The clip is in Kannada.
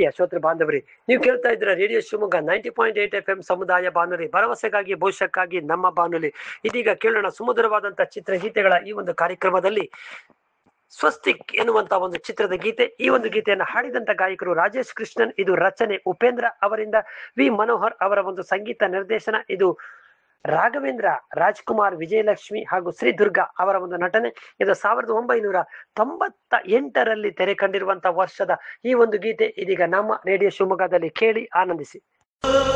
ಪ್ರೀತಿಯ ಶ್ರೋತೃ ಬಾಂಧವರಿ ನೀವು ಕೇಳ್ತಾ ಇದ್ದೀರ radio Shivamogga ninety point eight F M ಸಮುದಾಯ ಬಾನುಲಿ ಭರವಸೆಗಾಗಿ ಭವಿಷ್ಯಕ್ಕಾಗಿ ನಮ್ಮ ಬಾನುಲಿ ಇದೀಗ ಕೇಳೋಣ ಸುಮಧುರವಾದಂತಹ ಚಿತ್ರಗೀತೆಗಳ ಈ ಒಂದು ಕಾರ್ಯಕ್ರಮದಲ್ಲಿ ಸ್ವಸ್ತಿಕ್ ಎನ್ನುವಂತ ಒಂದು ಚಿತ್ರದ ಗೀತೆ ಈ ಒಂದು ಗೀತೆಯನ್ನು ಹಾಡಿದಂತ ಗಾಯಕರು ರಾಜೇಶ್ ಕೃಷ್ಣನ್ ಇದು ರಚನೆ ಉಪೇಂದ್ರ ಅವರಿಂದ ವಿ ಮನೋಹರ್ ಅವರ ಒಂದು ಸಂಗೀತ ನಿರ್ದೇಶನ ಇದು ರಾಘವೇಂದ್ರ ರಾಜ್ಕುಮಾರ್ ವಿಜಯಲಕ್ಷ್ಮಿ ಹಾಗೂ ಶ್ರೀ ದುರ್ಗಾ ಅವರ ಒಂದು ನಟನೆ ಇದು ಸಾವಿರದ ಒಂಬೈನೂರ ತೊಂಬತ್ತ ಎಂಟರಲ್ಲಿ ತೆರೆ ಕಂಡಿರುವಂತಹ ವರ್ಷದ ಈ ಒಂದು ಗೀತೆ ಇದೀಗ ನಮ್ಮ ರೇಡಿಯೋ ಶಿವಮೊಗ್ಗದಲ್ಲಿ ಕೇಳಿ ಆನಂದಿಸಿ